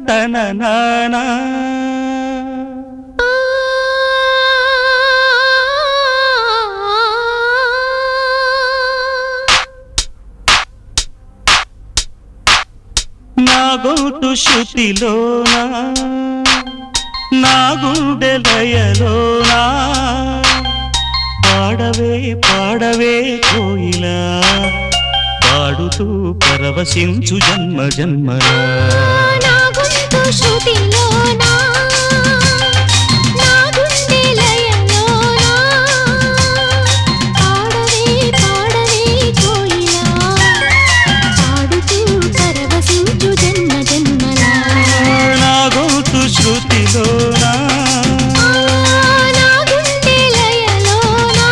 తన నానా నా గొంతు శృతిలోనా నా గుండె లయలోనా పాడవే పాడవే కోయిలా పాడుతూ పరవశించు జన్మ జన్మలా నా గొంతు శృతిలోనా నా గుండె లయలోనా పాడవే పాడవే కోయిలా పాడుతూ పరవశించు జన్మ జన్మలా నా గొంతు శృతిలోనా నా గుండె లయలోనా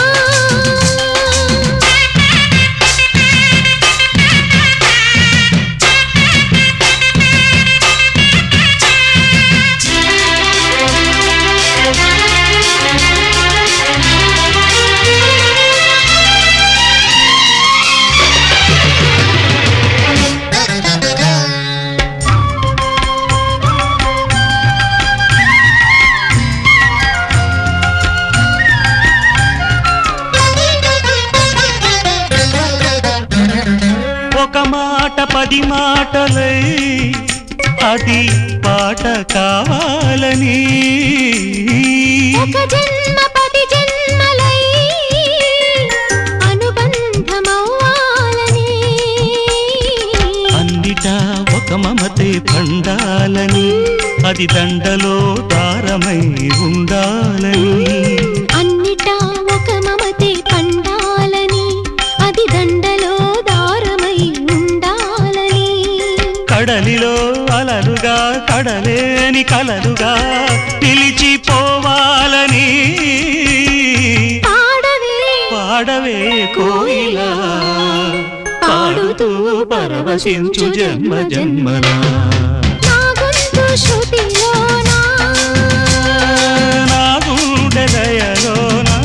ఒక మాట పది మాటలై అది పాట కావాలని ఒక జన్మ పది జన్మలై అనుబంధమవ్వాలని అన్నిటా ఒక మమతే పండాలని అది దండలో దారమై ఉండాలని అన్నిటా ఒక మమతే పండాలని అది దండలో దారమై ఉండాలని కడలిలో అలలుగా కడలేని కలలుగా నిలిచిపోవాలని పాడవే పాడవే కోయిలా పాడుతూ పరవశించు జన్మ జన్మలా నా గొంతు శృతిలోనా నా గుండె లయలోనా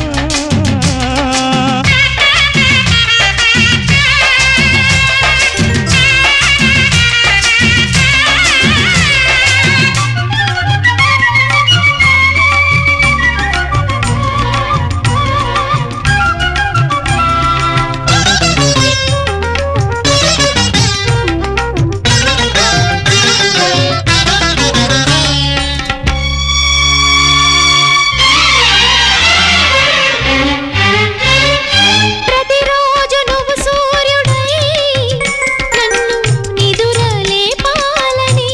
ప్రతిరోజు నువ్వు సూర్యుడై నన్ను నిదురలేపాలని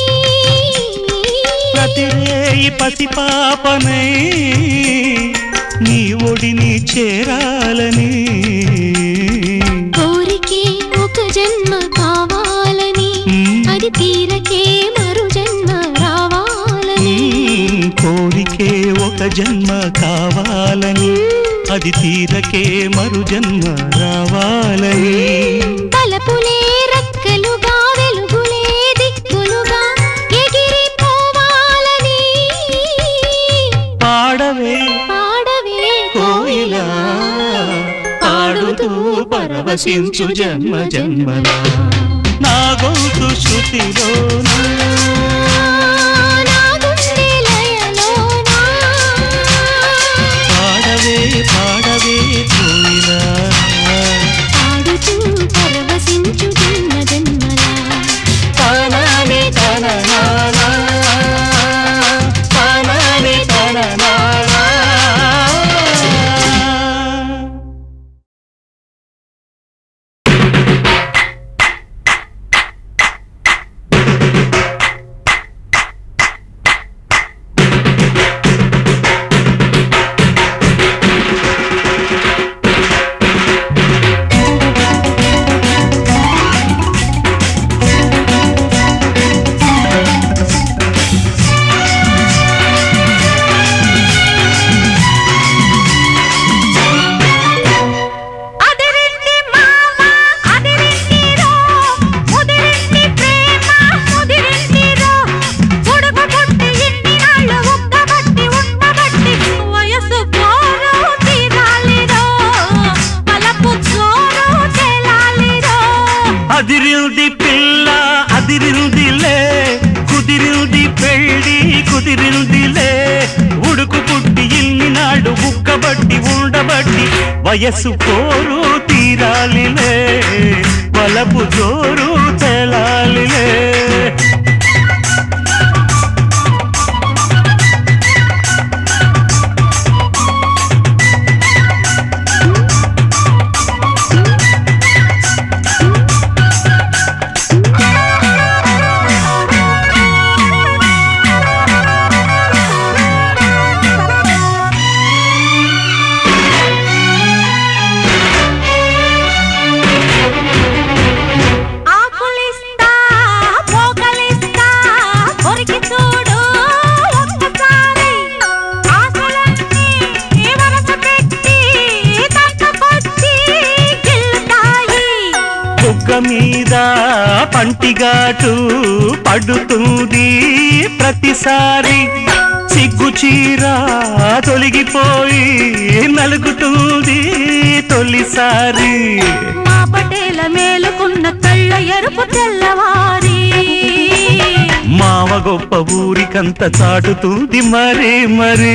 ప్రతిరేయి పసిపాపనై నీ ఒడిని చేరాలని కోరికే ఒక జన్మ కావాలని అది తీరకే మరు జన్మ రావాలని నీ కోరికే ఒక జన్మ కావాలని అది తీరకే మరు జన్మ రావాలని తలపులే రెక్కలుగా వెలుగులే దిక్కులుగా ఎగిరిపోవాలని పాడవే పాడవే కోయిలా పాడుతూ పరవశించు జన్మ జన్మలా నా గొంతు శృతిలోనా నా గుండె లయలోనా పాడవే పాడవే కోయిలా పాడుతూ పరవశించు జన్మ జన్మలా తానానే తాననానా, తానానే తాననానా. అదిరింది మామ అదిరింది రో ముదిరింది ప్రేమ ముదిరింది రో పొడుగు పుట్టి ఇన్ని నాళ్ళు ఉక్కబట్టి ఉండబట్టి వయసు గోరు తీరాలిరో పలపు జోరు తేలాలిరో అదిరింది పిల్ల అదిరిందిలే కుదిరింది పెళ్ళి కుదిరిందిలే ఉడుకు పుట్టి ఇన్ని నాడు బుక్కబట్టి ఉండబట్టి వయస్సు పోరు తీరాలిలే వలపు జోరు తెలాలిలే ఆకులిస్తా పోకలిస్తా కొరికి చూడు ఒక్కసారి ఆశలన్నీ వరస పెట్టి తంతకొచ్చి గిల్లుతాయి బుగ్గ మీద పంటిగాటు పడుతుంది ప్రతిసారి సిగ్గు చీర తొలగిపోయి నలుగుతుంది తొలిసారి మా పటేల మేలుకున్న కళ్ళ ఎరుపు తెల్లవారి మావ గొప్ప ఊరికంత చాటుతుంది మరి మరి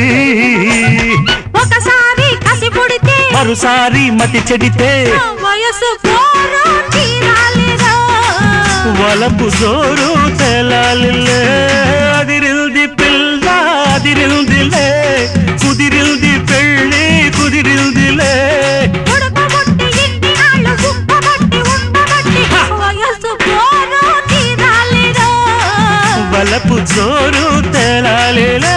ఒకసారి కసి పుడితే మరోసారి మతి చెడితే వయసు పోరు తీరాలిరా వలపు జోరు తెలాలిలే అదిరిల్ది పిల్ల అదిరిల్దిలే కుదిరిల్ది పెళ్ళి కుదిరిల్దిలే ఉడకబొట్టి ఇన్ని నాళ్ళు ఉక్కబట్టి ఉండబట్టి వయసు పోరు తీరాలిరా వలపు జోరు తెలాలిలే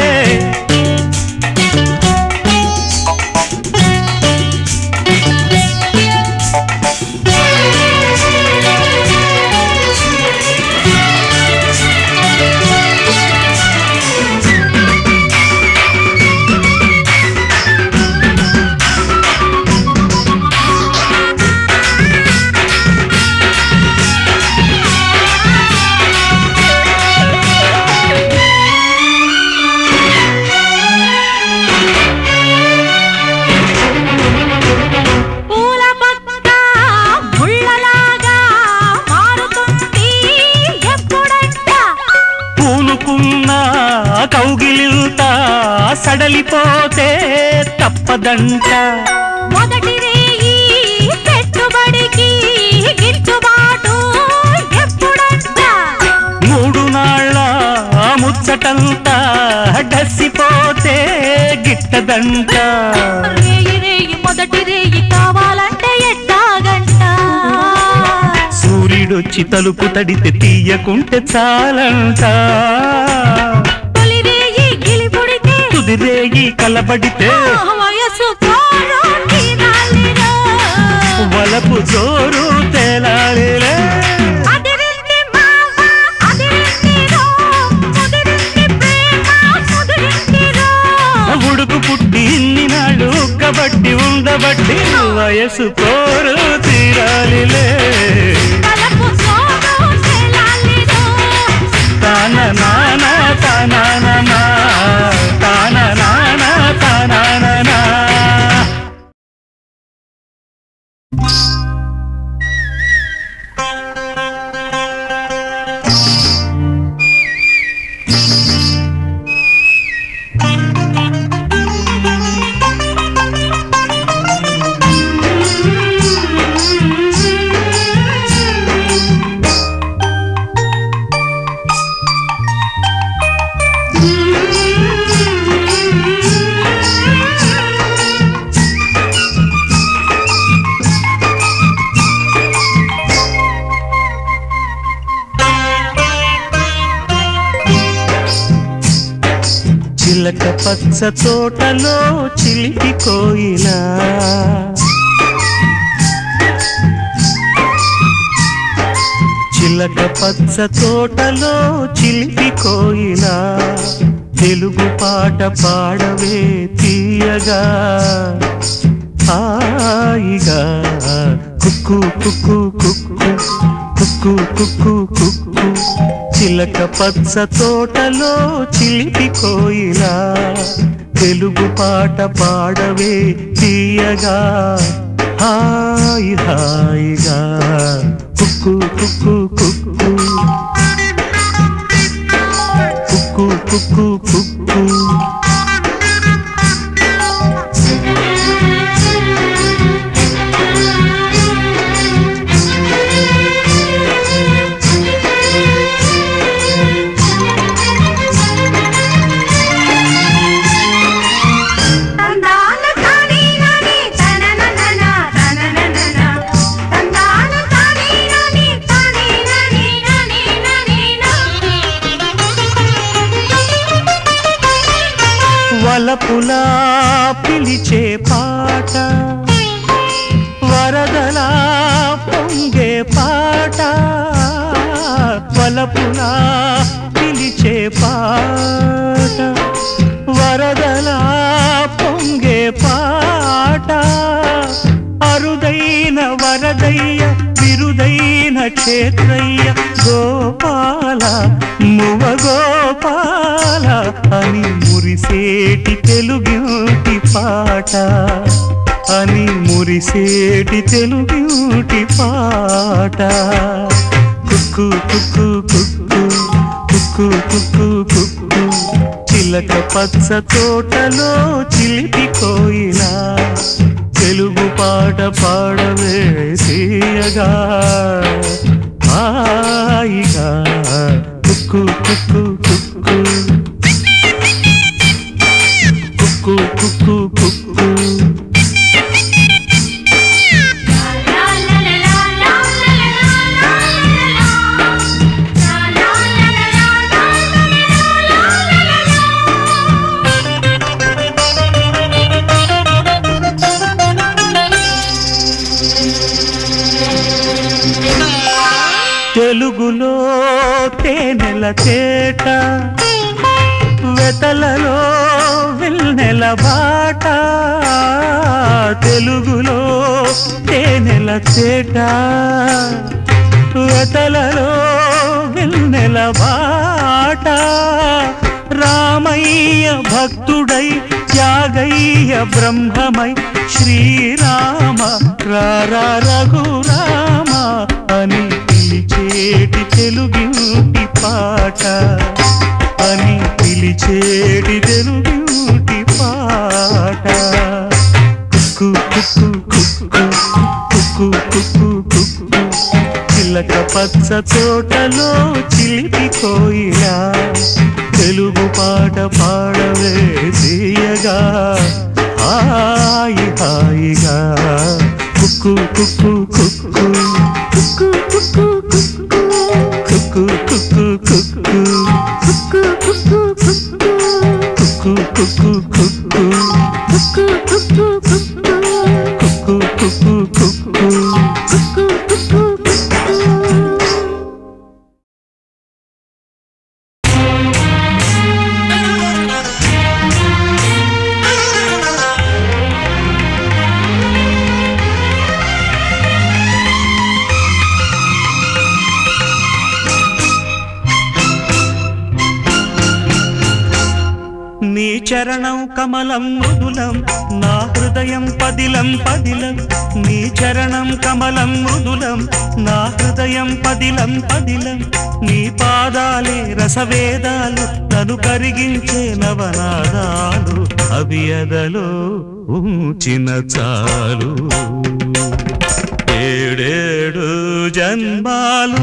పూల పక్క ముళ్ళలాగా మారుతుంది ఎప్పుడంట పూనుకున్న కౌగిలింత సడలిపోతే తప్పదంట మొదటి రేయి పెట్టుబడికి గిట్టుబాటు ఎప్పుడంట మూడు నాళ్ళ ముచ్చటంతా డసిపోతే గిట్టదంట రేయి రేయి మొదటి రేయి కావాలంటే ఎట్టాగంట సూర్యుడొచ్చి తలుపు తడితే తీయకుంటే చాలంట తొలి రేయి గిలిపుడితే తుదిరేగి కలబడితే వయసు పోరు తీరాలిరా వలపు జోరు తేలాలిలే అదిరింది మావ అదిరింది రో ముదిరింది ప్రేమ ముదిరింది రో ఉడుకు పుట్టి ఇన్ని నాళ్ళు ఉక్కబట్టి ఉండబట్టి వయసు కోరు తీరాలిలే తలకు సోను చెలాలిరో తాన నాన తానా తాన నాన తానా చిలక పచ్చ తోటలో చిలిపి కోయిలా చిలక పచ్చ తోటలో చిలిపి కోయిలా తెలుగు పాట పాడవే తీయగా హాయిగా కుక్కు కుక్కు కుక్కు కుక్కు కుక్కు కుక్కు చిలక పచ్చ తోటలో చిలిపి కోయిలా తెలుగు పాట పాడవే తీయగా హాయి హాయిగా కుక్కు కుక్కు కుక్కు వలపులా పిలిచే పాట వరదలా పొంగే పాట వలపులా పిలిచే పాట వరదలా పొంగే పాట అరుదైన వరదయ్య విరుదైన క్షేత్రయ్య గోపాల మువ గోపాల అని మురిసేటి తెలుగింటి పాట అని మురిసేటి తెలుగింటి పాట కుక్కు కుక్కు కుక్కు కుక్కు కుక్కు కుక్కు చిలక పచ్చ తోటలో చిలిపి కోయిలా తెలుగు పాట పాడవే తీయగా హాయిగా కుక్కు కుక్కు కుక్కు కుక్కు కుక్కు కుక్కు తెలుగులో తేనెల తేట వెతలలో విల్నెల బాట తెలుగులో తేనెల తేట వెతలలో విల్నెల బాట రామయ్య భక్తుడై త్యాగయ్య బ్రహ్మమై శ్రీరామ రారా రఘురామ అని పిలిచేటి తెలుగింటి పాట అని పిలిచేటి తెలుగింటి పాట కుక్కు కుక్కు కుక్కు కుక్కు కుక్కు కుక్కు చిలక పచ్చ తోటలో చిలిపి కోయిలా తెలుగు పాట పాడవే తీయగా హాయి హాయిగా కుక్కు కుక్కు కుక్కు కుక్కు కుక్కు కుక్కు కుక్కు కుక్కు కుక్కు కుక్కు కుక్కు కుక్కు కుక్కు నీ చరణం కమలం మృదులం నా హృదయం పదిలం పదిలం నీ చరణం కమలం మృదులం నా హృదయం పదిలం పదిలం నీ పాదాలే రసవేదాలు నన్ను కరిగించే నవనాదాలు అవి అదలో ఉంచిన చాలు ఏడేడు జన్మాలు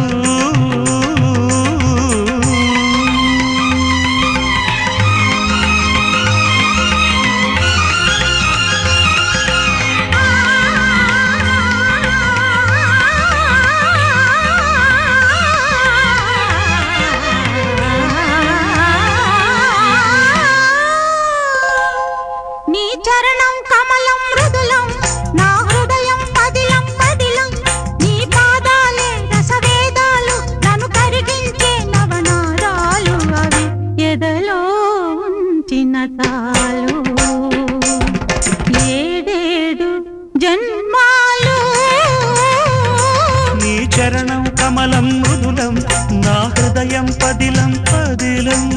నీ చరణం కమలం మృదులం నా హృదయం పదిలం పదిలం నీ పాదాలే రసవేదాలు నన్ను కరిగించే నవనాదాలు అవి ఎదలో ఉంచిన తాలు ఏడేడు జన్మాలు నీ చరణం కమలం మృదులం నా హృదయం పదిలం పదిలం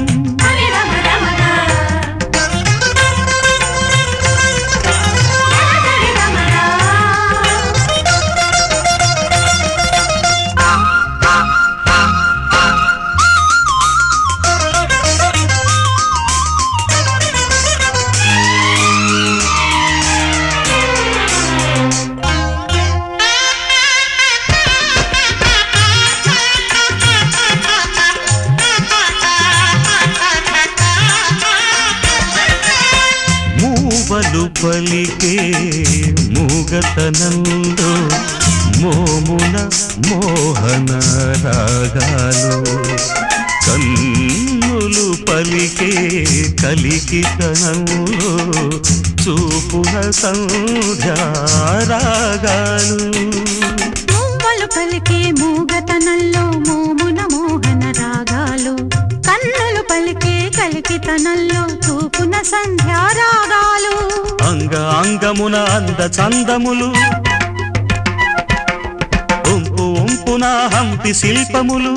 మూవలు పలికే మూగతనంలో మోమున మోహన రాగాలు కన్నులు ప పలికే కలికితనంలో చూపున సంధ్యారాగాలు మువ్వలు పలికే మూగతనంలో మోమున మోహన రాగాలు కన్నులు పలికే కలికితనంలో చూపున సంధ్యారాగాలు అంగ అంగమున అంద చందములు ఉంపు ఉంపున హంపి శిల్పములు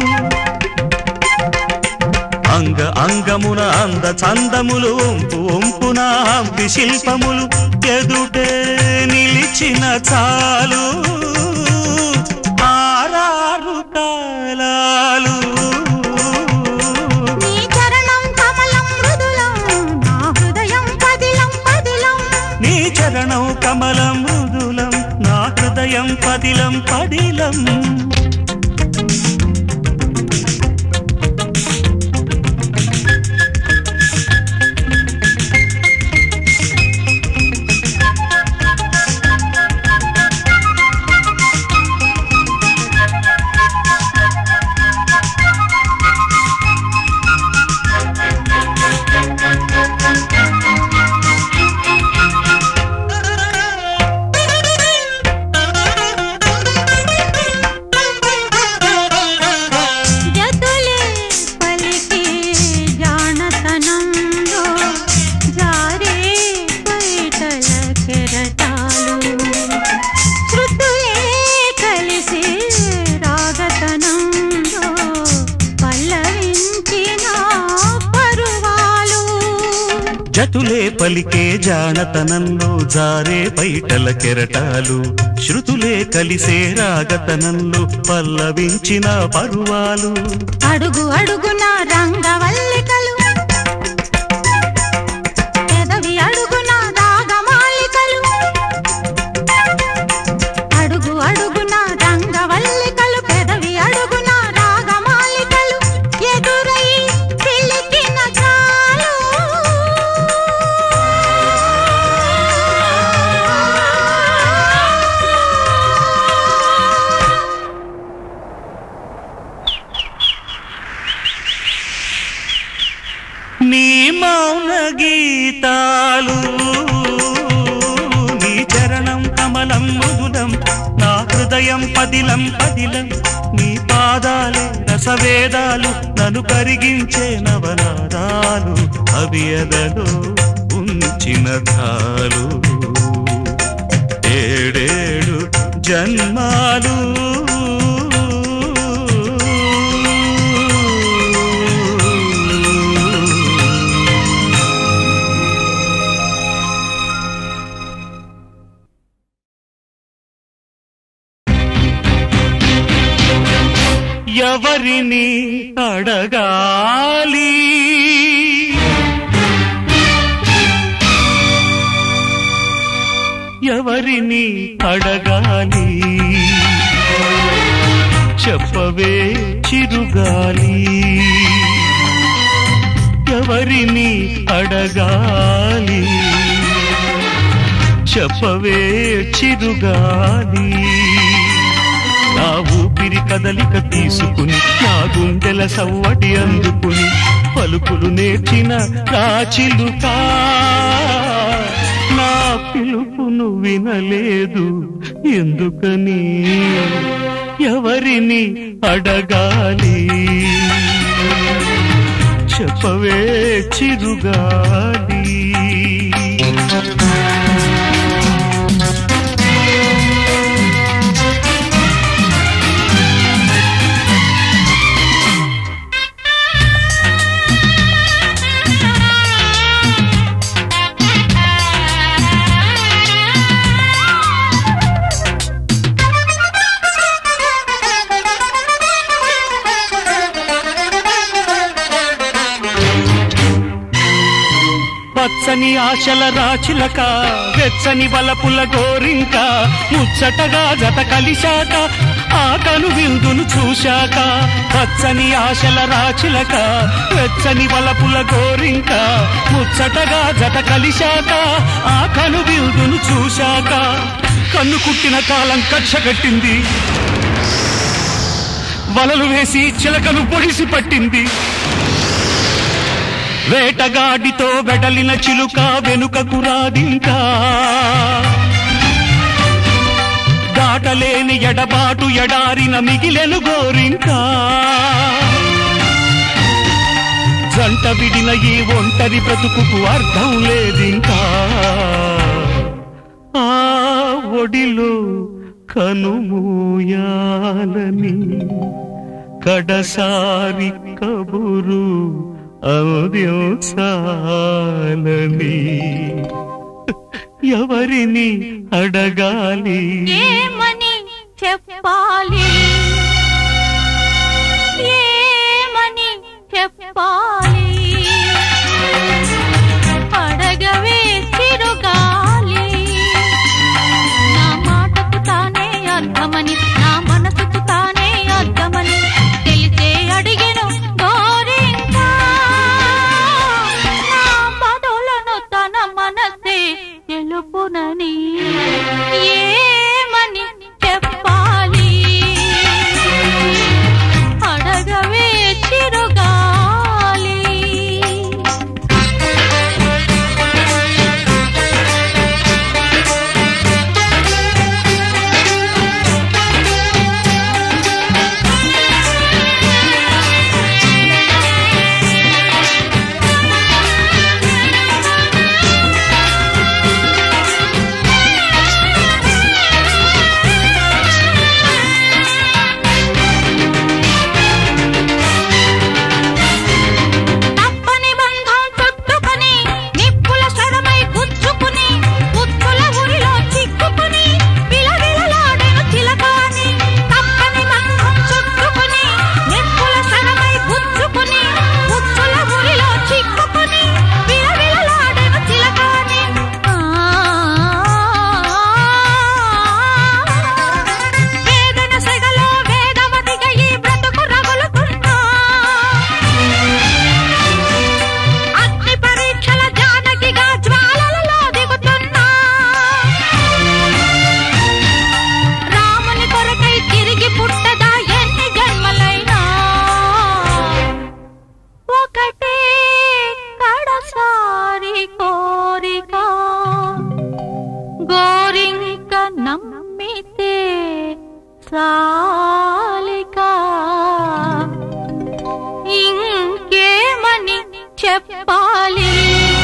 అంగ అంగమున అంద చందములు ఉంపు ఉంపున హంపి శిల్పములు ఎదుటే నిలిచిన చాలు ఆరారు కాలాలు నీ చరణం కమలం మృదులం నా హృదయం పదిలం పదిలం నీ చరణం కమలం మృదులం నా హృదయం పదిలం పదిలం జతులే పలికే జానతనంలో జారే బయటల కెరటాలు శృతులే కలిసి రాగతనంలో పల్లవించిన పరువాలు జతులే పలికే జానతనంలో జారే బయటల కెరటాలు శృతులే కలిసే రాగతనంలో పల్లవించిన పరువాలు అడుగు అడుగున రంగవల్లికలు పెదవి అడుగున రాగమాలికలు అడుగు అడుగున రంగవల్లికలు పెదవి అడుగున రాగమాలికలు ఎదురై పిలికిన చాలు నీ మౌన గీతాలు నీ చరణం కమలం మధులం నా హృదయం పదిలం పదిలం నీ పాదాలే రసవేదాలు నన్ను కరిగించే నవనాదాలు అవి ఎదలో ఉంచిన ధాలు ఏడేడు జన్మాలు ఎవరిని అడగాలి ఎవరిని అడగాలి చెప్పవే చిరుగాలి ఎవరిని అడగాలి చెప్పవే చిరుగాలి నా ఊపిరి కదలిక తీసుకుని నా గుండెల సవ్వడి అందుకుని పలుకులు నేర్చిన రాచిలుక నా పిలుపును వినలేదు ఎందుకని ఎవరిని అడగాలి చెప్పవే చిరుగాలి పచ్చని ఆశల రాచిలక వెచ్చని వలపుల గోరింక ముచ్చటగా జత కలిశాక ఆ కను విందును చూశాక పచ్చని ఆశల రాచిలక వెచ్చని వలపుల గోరింక ముచ్చటగా జత కలిశాక ఆ కను విందును చూశాక కన్ను కుట్టిన కాలం కక్ష కట్టింది వలలు వేసి చిలకను పొడిసి పట్టింది వేటగాడితో వెడలిన చిలుక వెనుకకు రాదింకా దాటలేని ఎడబాటు ఎడారిన మిగిలెను గోరింకా జంట విడిన ఈ ఒంటరి బ్రతుకుకు అర్థం లేదింకా ఆ ఒడిలో కనుమూయాలని కడసారి కబురు అందించాలని ఎవరిని అడగాలి ఏమని చెప్పాలి ఏమని చెప్పాలి అడగవే చిరుగాలి నా మాటకు తానే అర్థమని నా మనసుకు తానే అర్థమని తెలిసే అడిగెను గోరింకా నా పదులను తన మనసే తెలుపునని ఏమని చెప్పాలి అడగవే చిరుగాలి తప్పని బంధం చుట్టుకొని నిప్పుల సడమై గుచ్చుకుని ఉత్తుల ఉరిలో చిక్కుకుని విలవిలలాడెను చిలకాని తప్పని బంధం చుట్టుకొని నిప్పుల సడమై గుచ్చుకుని ఉత్తుల ఉరిలో చిక్కుకుని విలవిలలాడెను చిలకాని వేదన సెగలో వేదవతిగా ఈ బ్రతుకు రగులుతున్నా అగ్ని పరీక్షల జానకిగా జ్వాలలలో దిగుతున్నా రాముని కొరకై తిరిగి పుట్టదా ఎన్ని జన్మలైనా ఒకటే కడసారి కోరిక గోరింక నమ్మితే సాలిక ఇంకేమని చెప్పాలి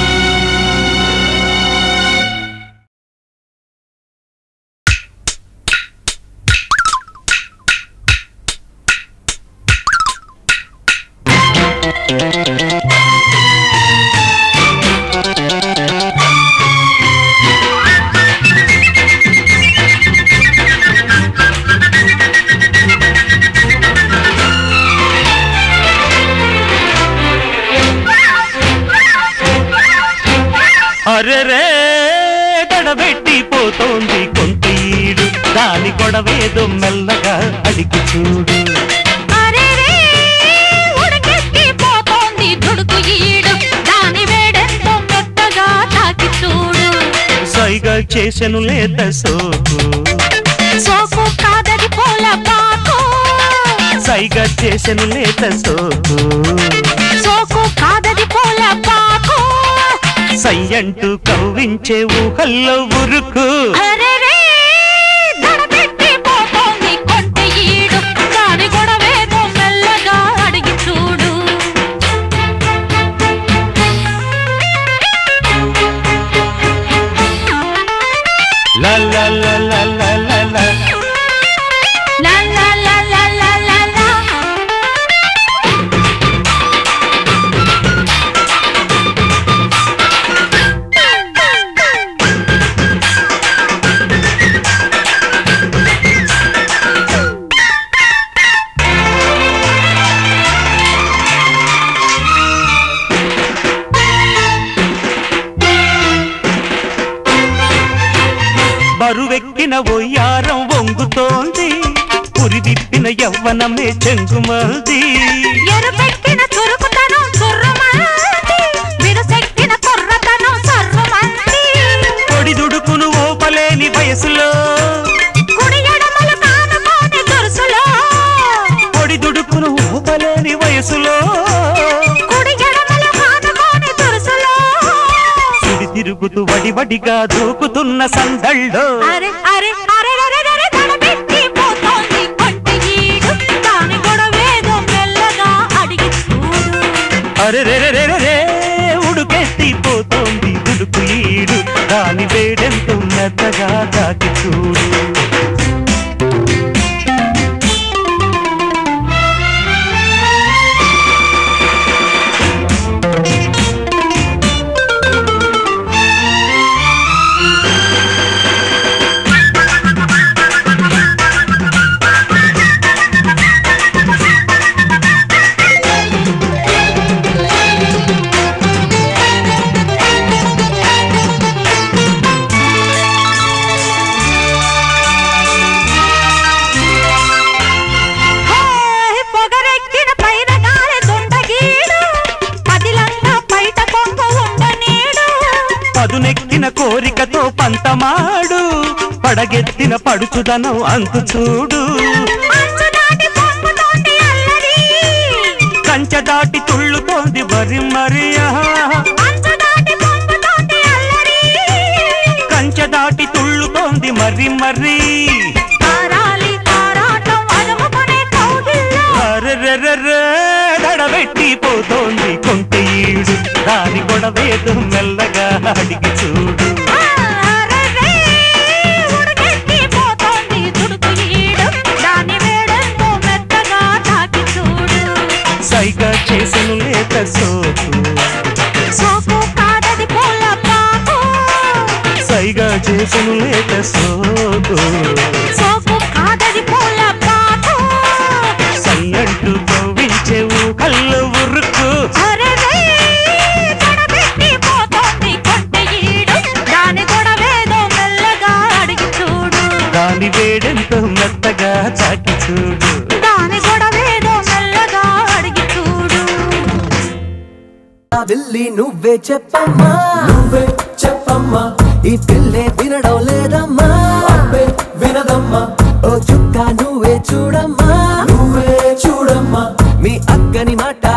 అరెరే దడబెట్టిపోతోంది కొంత ఈడు దాని గొడవేదో మెల్లగా అడిగి చూడు అరెరే, ఉడికెత్తిపోతోంది దుడుకు ఈడు. దాని వేడెంతో మెత్తగా తాకి చూడు. సైగా చేసెను లేత సోకు సోకు కాదది పూల పాకు. సైగా చేసెను లేత సోకు సోకు కాదది పూల పాకు. సై అంటూ కవ్వించే ఊహల్లో ఉరుకు అరెరే, దడబెట్టిపోతోంది కొంటె ఈడు. దాని గొడవేదో మెల్లగా అడిగి చూడు లా లా లా లా లా లా లా. లా లా లా లా లా లా లా. బరువెక్కిన ఒయ్యారం వంగుతోంది పురిదిప్పిన యవ్వనమే చెంగుమల్ది ఎరుపెక్కిన చురుకుతనం చుర్రుమంది విరుసెక్కిన కుర్రతనం సర్రుమంది పొడిదుడుకును ఓపలేని వయసులో కుడి ఎడమలు కానుకోని దురుసులో పొడిదుడుకును ఓపలేని వయసులో కుడి ఎడమలు కానుకోని వడివడిగా దూకుతున్న సందళ్ళో అరే అరే అరే అరే అరే తడబెట్టి పోతోంది కొంటి ఈడు దాని గొడవేదో మెల్లగా అడిగి చూడు అరే రే రే రే రే రే, ఉడుకెత్తి పోతోంది దుడుకు ఈడు దాని వేడెంతో మెత్తగా తాకి చూడు హే, పొగరెక్కిన పైన గాలి దుండగీడు పదిలంగా బయట కొంగ ఉండనీడు పదునెక్కిన కోరికతో పంతమాడు పడగెత్తిన పడుచుదనం అంతు చూడు అంచు దాటి పొంగుతోంది అల్లరి కంచె దాటి తుళ్ళుతోంది మరి మరి ఆహా. అంచు దాటి పొంగుతోంది అల్లరి కంచె దాటి తుళ్ళుతోంది మరి మరి తారాలి తారాటం అలుముకునే కౌగిల్లో అరెరెరెరె, దడబెట్టి పోతోంది కొంటె ఈడు దాని గొడవేదు మెల్లగా అడిగి చూడు ఆరరే, ఉడుకెత్తి పోతోంది తుడుకు ఈడు దాని వేడెంతో మెత్తగా తాకి చూడు సైగా చేసిన లేత సోకు సోకు కాదది పూల పాకు సైగా చేసిన లేత సోకు సోకు కాదది పూల పాకు సయ్యంటూ కవ్వించేవు కళ్ళు ఉరుకు అరెరే, తడబెట్టి పోతోంది కొంటె ఈడు దాని గొడవేదో మెల్లగా అడిగి చూడు దాని వేడెంతో మెత్తగా చాకి చూడు దాని గొడవేదో మెల్లగా అడిగి చూడు ఆ విల్లి నువ్వే చెప్పమ్మా నువ్వే చెప్పమ్మా ఈ పిల్లే వినడం లేదమ్మా అబ్బే వినదమ్మా ఓ చుక్క నువ్వే చూడమ్మా నువ్వే చూడమ్మా మీ అక్కని మాట